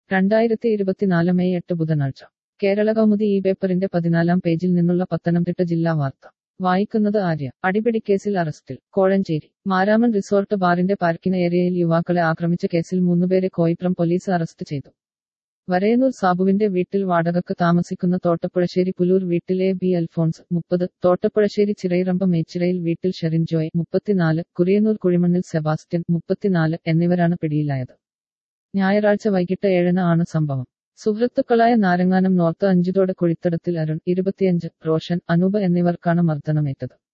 രണ്ടായിരത്തി ഇരുപത്തിനാല് മെയ് എട്ട് ബുധനാഴ്ച കേരള കൗമുദി ഈ പേപ്പറിന്റെ പതിനാലാം പേജിൽ നിന്നുള്ള പത്തനംതിട്ട ജില്ലാ വാർത്ത വായിക്കുന്നത് ആര്യ അടിപിടിക്കേസിൽ അറസ്റ്റിൽ കോഴഞ്ചേരി മാരാമൺ റിസോർട്ട് ബാറിന്റെ പാർക്കിംഗ് ഏരിയയിൽ യുവാക്കളെ ആക്രമിച്ച കേസിൽ മൂന്നുപേരെ കോയിപ്രം പോലീസ് അറസ്റ്റ് ചെയ്തു വരയന്നൂർ സാബുവിന്റെ വീട്ടിൽ വാടകക്ക് താമസിക്കുന്ന തോട്ടപ്പുഴശ്ശേരി പുലൂർ വീട്ടിലെ ബി അൽഫോൺസ് മുപ്പത് തോട്ടപ്പുഴശ്ശേരി ചിറയിറമ്പ മേച്ചിറയിൽ വീട്ടിൽ ഷെറിൻ ജോയ് മുപ്പത്തിനാല് കുറിയന്നൂർ കുഴിമണ്ണിൽ സെബാസ്റ്റ്യൻ മുപ്പത്തിനാല് എന്നിവരാണ് പിടിയിലായത് ഞായറാഴ്ച വൈകിട്ട് ഏഴിന് ആണ് സംഭവം സുഹൃത്തുക്കളായ നാരങ്ങാനം നോർത്ത് അഞ്ചുതോട് കുഴിത്തടത്തിൽ അരുൺ ഇരുപത്തിയഞ്ച് റോഷൻ അനൂപ് എന്നിവർക്കാണ് മർദ്ദനമേറ്റത്